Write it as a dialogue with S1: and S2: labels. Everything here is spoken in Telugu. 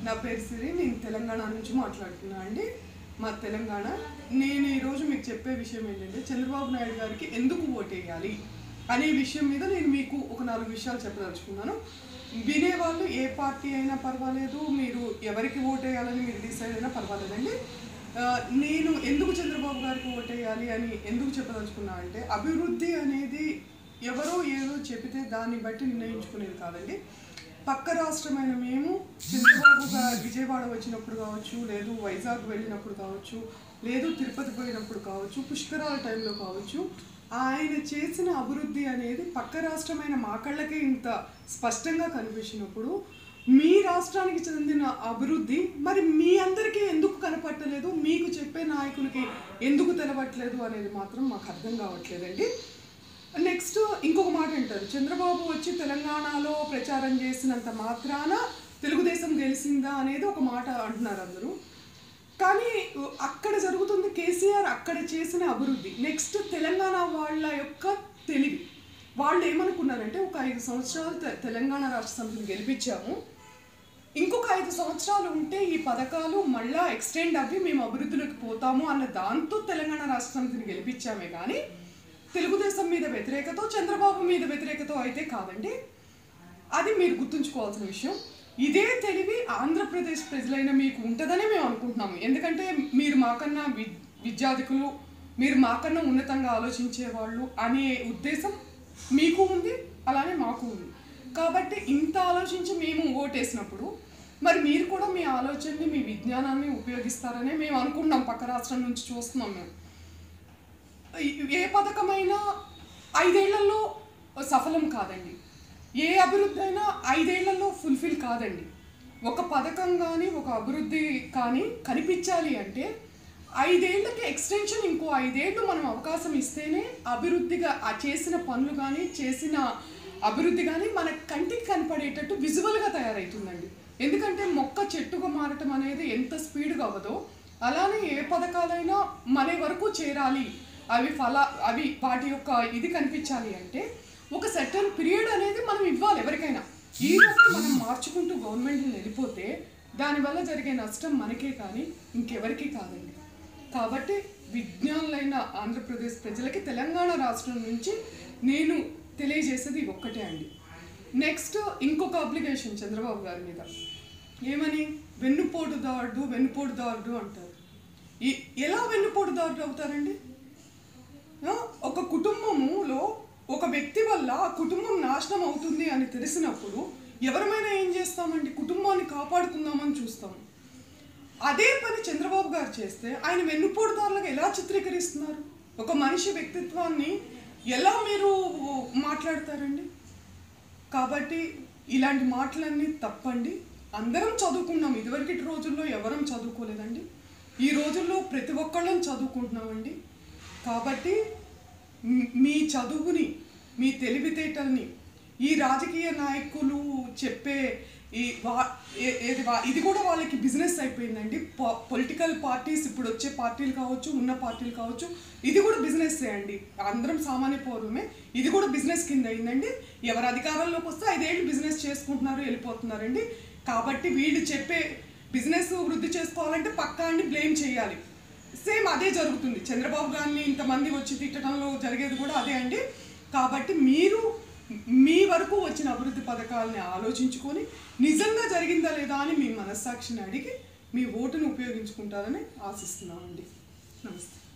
S1: నా పేరు సిరి నేను తెలంగాణ నుంచి మాట్లాడుతున్నా అండి మా తెలంగాణ నేను ఈరోజు మీకు చెప్పే విషయం ఏంటంటే చంద్రబాబు నాయుడు గారికి ఎందుకు ఓటేయాలి అనే విషయం మీద నేను మీకు ఒక నాలుగు విషయాలు చెప్పదలుచుకున్నాను వినేవాళ్ళు ఏ పార్టీ అయినా పర్వాలేదు మీరు ఎవరికి ఓటేయాలని మీరు డిసైడ్ అయినా పర్వాలేదండి ఆ, నేను ఎందుకు చంద్రబాబు గారికి ఓటేయాలి అని ఎందుకు చెప్పదలుచుకున్నా అంటే అభివృద్ధి అనేది ఎవరో ఏదో చెబితే దాన్ని బట్టి నిర్ణయించుకునేది కాదండి పక్క రాష్ట్రమైన మేము చంద్రబాబు గారు విజయవాడ వచ్చినప్పుడు కావచ్చు లేదు వైజాగ్ వెళ్ళినప్పుడు కావచ్చు లేదు తిరుపతి పోయినప్పుడు కావచ్చు పుష్కరాల టైంలో కావచ్చు ఆయన చేసిన అభివృద్ధి అనేది పక్క రాష్ట్రమైన మా కళ్ళకే ఇంత స్పష్టంగా కనిపించినప్పుడు మీ రాష్ట్రానికి చెందిన అభివృద్ధి మరి మీ అందరికీ ఎందుకు కనపట్టలేదు మీకు చెప్పే నాయకులకి ఎందుకు తెలవట్లేదు అనేది మాత్రం మాకు అర్థం కావట్లేదండి నెక్స్ట్ ఇంకొక మాట అంటారు చంద్రబాబు వచ్చి తెలంగాణలో ప్రచారం చేసినంత మాత్రాన తెలుగుదేశం గెలిచిందా అనేది ఒక మాట అంటున్నారు అందరూ కానీ అక్కడ జరుగుతుంది కేసీఆర్ అక్కడ చేసిన అభివృద్ధి నెక్స్ట్ తెలంగాణ వాళ్ళ యొక్క తెలివి వాళ్ళు ఏమనుకున్నారంటే ఒక ఐదు సంవత్సరాలు తె- తెలంగాణ రాష్ట్ర సమితిని గెలిపించాము ఇంకొక ఐదు సంవత్సరాలు ఉంటే ఈ పథకాలు మళ్ళా ఎక్స్టెండ్ అవ్వి మేము అభివృద్ధిలోకి పోతాము అన్న దాంతో తెలంగాణ రాష్ట్ర సమితిని గెలిపించామే కానీ తెలుగుదేశం మీద వ్యతిరేకతో చంద్రబాబు మీద వ్యతిరేకతో అయితే కాదండి అది మీరు గుర్తుంచుకోవాల్సిన విషయం ఇదే తెలివి ఆంధ్రప్రదేశ్ ప్రజలైన మీకు ఉంటుందనే మేము అనుకుంటున్నాము ఎందుకంటే మీరు మాకన్నా వి విద్యార్థికులు మీరు మాకన్నా ఉన్నతంగా ఆలోచించే వాళ్ళు అనే ఉద్దేశం మీకు ఉంది అలానే మాకు ఉంది కాబట్టి ఇంత ఆలోచించి మేము ఓటేసినప్పుడు మరి మీరు కూడా మీ ఆలోచనని మీ విజ్ఞానాన్ని ఉపయోగిస్తారనే మేము అనుకుంటున్నాం పక్క రాష్ట్రం నుంచి చూస్తున్నాం మేము ఏ పథకమైనా ఐదేళ్లలో సఫలం కాదండి ఏ అభివృద్ధి అయినా ఐదేళ్లలో ఫుల్ఫిల్ కాదండి ఒక పథకం కానీ ఒక అభివృద్ధి కానీ కనిపించాలి అంటే ఐదేళ్లకి ఎక్స్టెన్షన్ ఇంకో ఐదేళ్ళు మనం అవకాశం ఇస్తేనే అభివృద్ధిగా ఆ చేసిన పనులు కానీ చేసిన అభివృద్ధి కానీ మన కంటికి కనపడేటట్టు విజువల్గా తయారవుతుందండి ఎందుకంటే మొక్క చెట్టుగా మారటం అనేది ఎంత స్పీడ్గా అవ్వదో అలానే ఏ పథకాలైనా మన వరకు చేరాలి అవి ఫల అవి వాటి యొక్క ఇది కనిపించాలి అంటే ఒక సెటన్ పీరియడ్ అనేది మనం ఇవ్వాలి ఎవరికైనా ఈ రోజు మనం మార్చుకుంటూ గవర్నమెంట్ని వెళ్ళిపోతే దానివల్ల జరిగే నష్టం మనకే కానీ ఇంకెవరికి కాదండి కాబట్టి విజ్ఞానులైన ఆంధ్రప్రదేశ్ ప్రజలకి తెలంగాణ రాష్ట్రం నుంచి నేను తెలియజేసేది ఇది ఒక్కటే అండి నెక్స్ట్ ఇంకొక అప్లికేషన్ చంద్రబాబు గారి మీద ఏమని వెన్నుపోటుదారుడు వెన్నుపోటుదారుడు అంటారు ఈ ఎలా వెన్నుపోటుదారుడు అవుతారండి ఆ, ఒక కుటుంబములో ఒక వ్యక్తి వల్ల ఆ కుటుంబం నాశనం అవుతుంది అని తెలిసినప్పుడు ఎవరమైనా ఏం చేస్తామండి కుటుంబాన్ని కాపాడుకుందామని చూస్తాం అదే పని చంద్రబాబు గారు చేస్తే ఆయన వెన్నుపోటుదారులుగా ఎలా చిత్రీకరిస్తున్నారు ఒక మనిషి వ్యక్తిత్వాన్ని ఎలా మీరు మాట్లాడతారండి కాబట్టి ఇలాంటి మాటలన్నీ తప్పండి అందరం చదువుకున్నాం ఇదివరకటి రోజుల్లో ఎవరం చదువుకోలేదండి ఈ రోజుల్లో ప్రతి ఒక్కళ్ళం చదువుకుంటున్నామండి కాబట్టి మీ- మీ చదువుని మీ తెలివితేటల్ని ఈ రాజకీయ నాయకులు చెప్పే ఈ వా ఏ- ఏది వా- ఇది కూడా వాళ్ళకి బిజినెస్ అయిపోయిందండి పొలిటికల్ పార్టీస్ ఇప్పుడు వచ్చే పార్టీలు కావచ్చు ఉన్న పార్టీలు కావచ్చు ఇది కూడా బిజినెస్ అండి అందరం సామాన్య పౌరులమే ఇది కూడా బిజినెస్ కింద అయిందండి ఎవరు అధికారంలోకి వస్తే ఐదేళ్ళు బిజినెస్ చేసుకుంటున్నారు వెళ్ళిపోతున్నారండి కాబట్టి వీళ్ళు చెప్పే బిజినెస్ వృద్ధి చేసుకోవాలంటే పక్కా అండి బ్లేమ్ చేయాలి సేమ్ అదే జరుగుతుంది చంద్రబాబు గారిని ఇంతమంది వచ్చి తిట్టడంలో జరిగేది కూడా అదే అండి కాబట్టి మీరు మీ వరకు వచ్చిన అభివృద్ధి పథకాలని ఆలోచించుకొని నిజంగా జరిగిందా లేదా అని మీ మనస్సాక్షిని అడిగి మీ ఓటును ఉపయోగించుకుంటారని ఆశిస్తున్నామండి నమస్తే